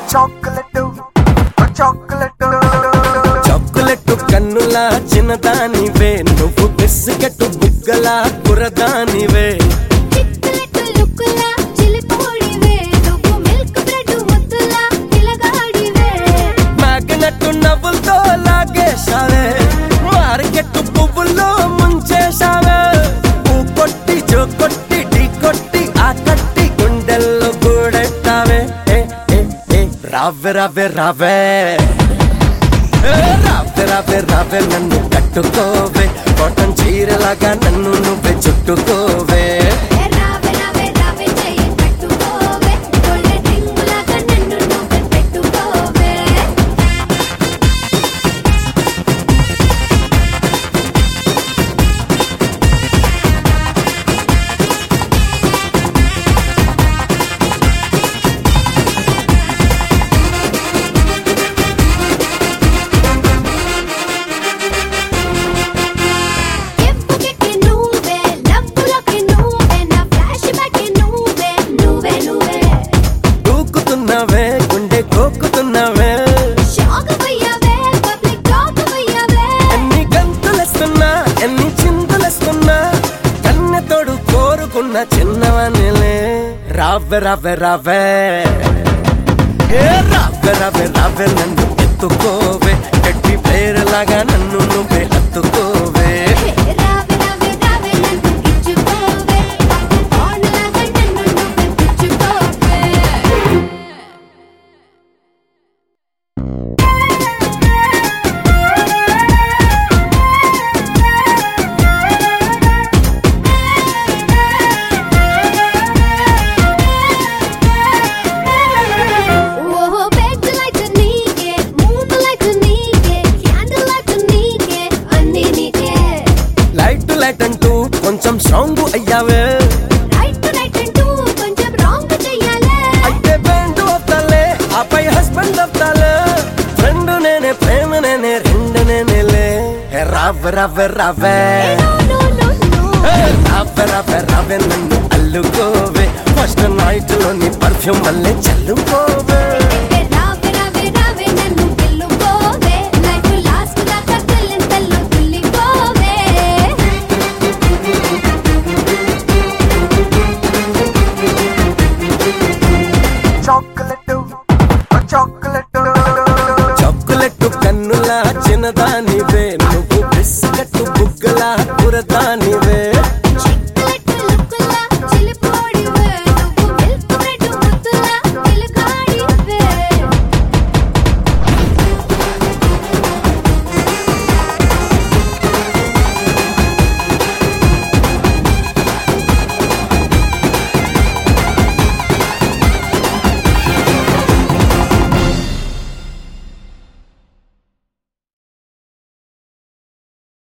chocolate chocolate chocolate కన్నుల చిన్నదానివే నువ్వు biscuit బుగ్గల కురదానివే చిక్కులెట్టు లుక్కులా చిలిపోడివే నువ్వు మిల్క్ బ్రెడ్ ముద్దులా పిలగాడివే మ్యాగ్నెట్ నవ్వులతో లాగేశావే మార్కెట్ పువ్వుల్లో ముంచేశావే పూ కొట్టి జో కొట్టి ఢీ కొట్టి ఆ కట్టి గుండెల్లో గూడెట్టావే ఏ, ఏ, ఏ, రావే రావే రావే ఏ, రావే రావే రావే నన్ను కట్టుకోవే కాటన్ చీరలాగా నన్ను నువ్వే చుట్టుకోవే ఏ రావే రావే రావే చెయ్యి పట్టుకోవే గోల్డెన్ రింగులాగా నన్ను నువ్వే పెట్టుకోవే ఎప్పుకెక్కి నువ్వే లబ్బులకి నువ్వే నా ఫ్లాష్ బ్యాక్ నువ్వే నువ్వే నువ్వే దూకుతున్నవే గుండె కోకుతున్నవే షాక్ అయ్యావే పబ్లిక్ టాక్ అయ్యావే ఎన్ని గంతులేస్తున్నా ఎన్ని చిందులేస్తున్నా కన్నెతోడు కోరుకున్న చిన్నవనిలే రావె రావె రావే ఏ రావె రావె రావె నన్ను ఎత్తుకోవే గట్టి పేరులాగా నన్ను నువ్వే హత్తుకోవే రావే రావే రావే నన్ను గిచ్చుకోవే ఆనలాగా నన్ను నువ్వే పుచ్చుకోవే ఓహో బెడ్ లైట్ నీకే మూన్ లైట్ నీకే క్యాండిల్ లైట్ నీకే అన్ని నీకే లైట్ లైట్ అంటూ కొంచెం స్ట్రాంగ్ అయ్యావే రైట్ రైట్ అంటూ కొంచెం రాంగ్ చెయ్యాలే అయితే బ్యాండ్ అవుతాలే ఆపై హస్బెండ్ అవుతాలే ఫ్రెండ్ నేనే ప్రేమ నేనే రెండు నేనేలే ఏ రావె రావె రావే నో నో నో నో ఏ రావె రావె రావె నన్ను అల్లుకోవే ఫస్ట్ నైట్ లోని పర్ఫ్యూమ్ వల్లే చల్లుకోవే